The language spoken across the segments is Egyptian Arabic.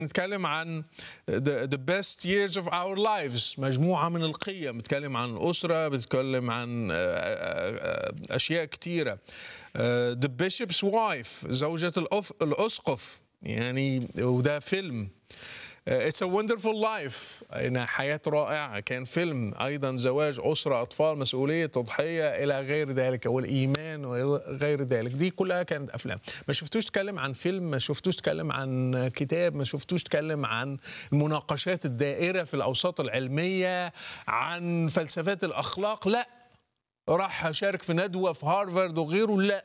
نتكلم عن the, the best years of our lives مجموعة من القيم بتكلم عن الأسرة بتكلم عن أشياء كتيرة the bishop's wife زوجة الأف... الأسقف يعني وده فيلم It's a wonderful life إنها حياة رائعة كان فيلم أيضا زواج أسرة أطفال مسؤولية تضحية إلى غير ذلك والإيمان وغير ذلك دي كلها كانت أفلام ما شفتوش تكلم عن فيلم ما شفتوش تكلم عن كتاب ما شفتوش تكلم عن المناقشات الدائرة في الأوساط العلمية عن فلسفات الأخلاق لا راح أشارك في ندوة في هارفارد وغيره لا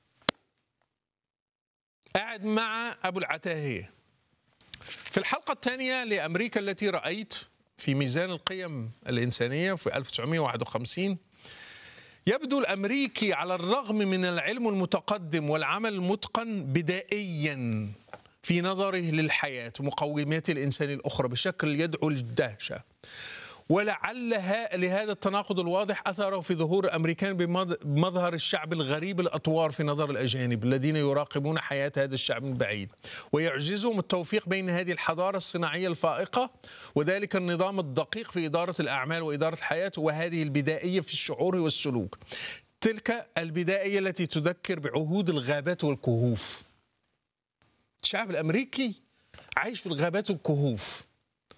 قاعد مع أبو العتاهية في الحلقة الثانية لأمريكا التي رأيت في ميزان القيم الإنسانية في 1951 يبدو الأمريكي على الرغم من العلم المتقدم والعمل المتقن بدائيا في نظره للحياة ومقومات الإنسان الأخرى بشكل يدعو للدهشة ولعل لهذا التناقض الواضح اثره في ظهور الامريكان بمظهر الشعب الغريب الاطوار في نظر الاجانب الذين يراقبون حياه هذا الشعب من بعيد ويعجزهم التوفيق بين هذه الحضاره الصناعيه الفائقه وذلك النظام الدقيق في اداره الاعمال واداره الحياه وهذه البدائيه في الشعور والسلوك تلك البدائيه التي تذكر بعهود الغابات والكهوف الشعب الامريكي عايش في الغابات والكهوف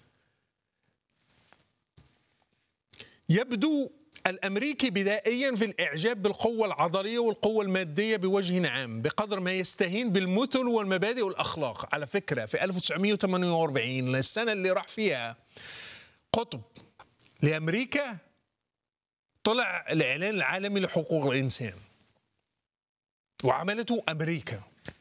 يبدو الامريكي بدائيا في الاعجاب بالقوه العضليه والقوه الماديه بوجه عام بقدر ما يستهين بالمثل والمبادئ والاخلاق على فكره في 1948 السنه اللي راح فيها قطب لامريكا طلع الاعلان العالمي لحقوق الانسان وعملته امريكا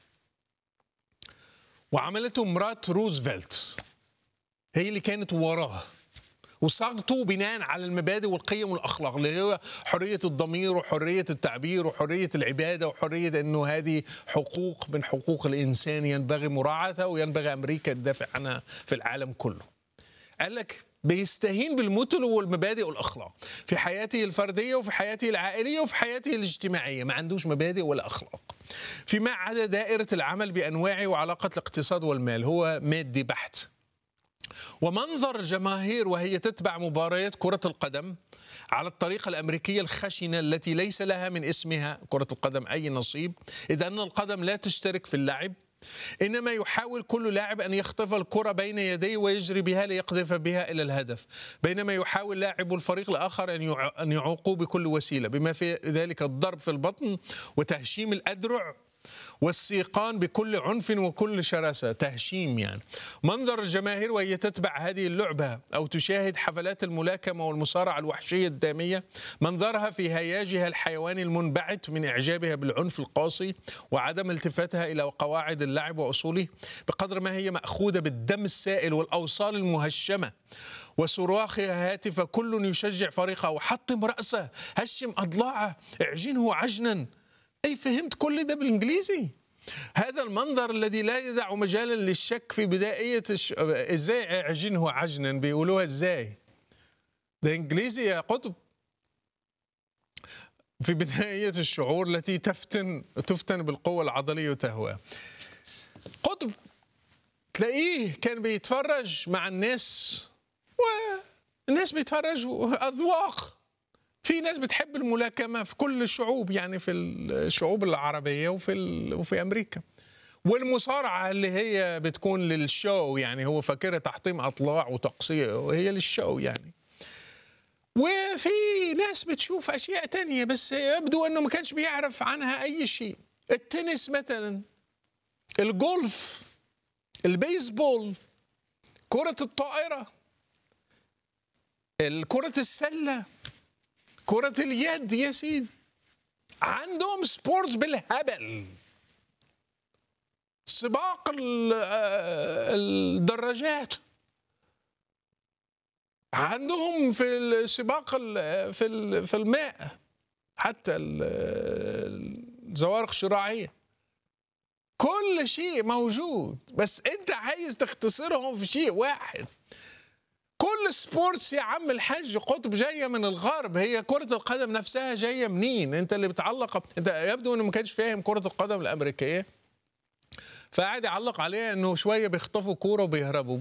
وعملته مرات روزفلت هي اللي كانت وراه وصاغته بناء على المبادئ والقيم والاخلاق اللي هو حريه الضمير وحريه التعبير وحريه العباده وحريه انه هذه حقوق من حقوق الانسان ينبغي مراعاتها وينبغي امريكا تدافع عنها في العالم كله. قال لك بيستهين بالمثل والمبادئ والاخلاق في حياته الفرديه وفي حياته العائليه وفي حياته الاجتماعيه ما عندوش مبادئ ولا اخلاق. فيما عدا دائره العمل بانواعه وعلاقه الاقتصاد والمال هو مادي بحت. ومنظر الجماهير وهي تتبع مباريات كرة القدم على الطريقة الأمريكية الخشنة التي ليس لها من اسمها كرة القدم أي نصيب إذ أن القدم لا تشترك في اللعب إنما يحاول كل لاعب أن يخطف الكرة بين يديه ويجري بها ليقذف بها إلى الهدف بينما يحاول لاعب الفريق الآخر أن يعوقوه بكل وسيلة بما في ذلك الضرب في البطن وتهشيم الأدرع والسيقان بكل عنف وكل شراسة تهشيم يعني منظر الجماهير وهي تتبع هذه اللعبة أو تشاهد حفلات الملاكمة والمصارعة الوحشية الدامية منظرها في هياجها الحيواني المنبعث من إعجابها بالعنف القاسي وعدم التفاتها إلى قواعد اللعب وأصوله بقدر ما هي مأخوذة بالدم السائل والأوصال المهشمة وصراخها هاتفة كل يشجع فريقه وحطم رأسه هشم أضلاعه اعجنه عجنا أي فهمت كل ده بالإنجليزي هذا المنظر الذي لا يدع مجالا للشك في بداية الش... ازاي عجنه عجنا بيقولوها ازاي ده انجليزي يا قطب في بداية الشعور التي تفتن تفتن بالقوة العضلية وتهوى قطب تلاقيه كان بيتفرج مع الناس والناس بيتفرجوا أذواق في ناس بتحب الملاكمه في كل الشعوب يعني في الشعوب العربيه وفي وفي امريكا والمصارعه اللي هي بتكون للشو يعني هو فاكرها تحطيم اطلاع وتقصير وهي للشو يعني وفي ناس بتشوف اشياء تانية بس يبدو انه ما كانش بيعرف عنها اي شيء التنس مثلا الجولف البيسبول كرة الطائرة كرة السلة كرة اليد يا سيدي عندهم سبورتس بالهبل سباق الدراجات عندهم في السباق في في الماء حتى الزوارق الشراعيه كل شيء موجود بس انت عايز تختصرهم في شيء واحد كل سبورتس يا عم الحاج قطب جايه من الغرب هي كره القدم نفسها جايه منين انت اللي بتعلق انت يبدو انه ما كانش فاهم كره القدم الامريكيه فقعد يعلق عليها انه شويه بيخطفوا كوره وبيهربوا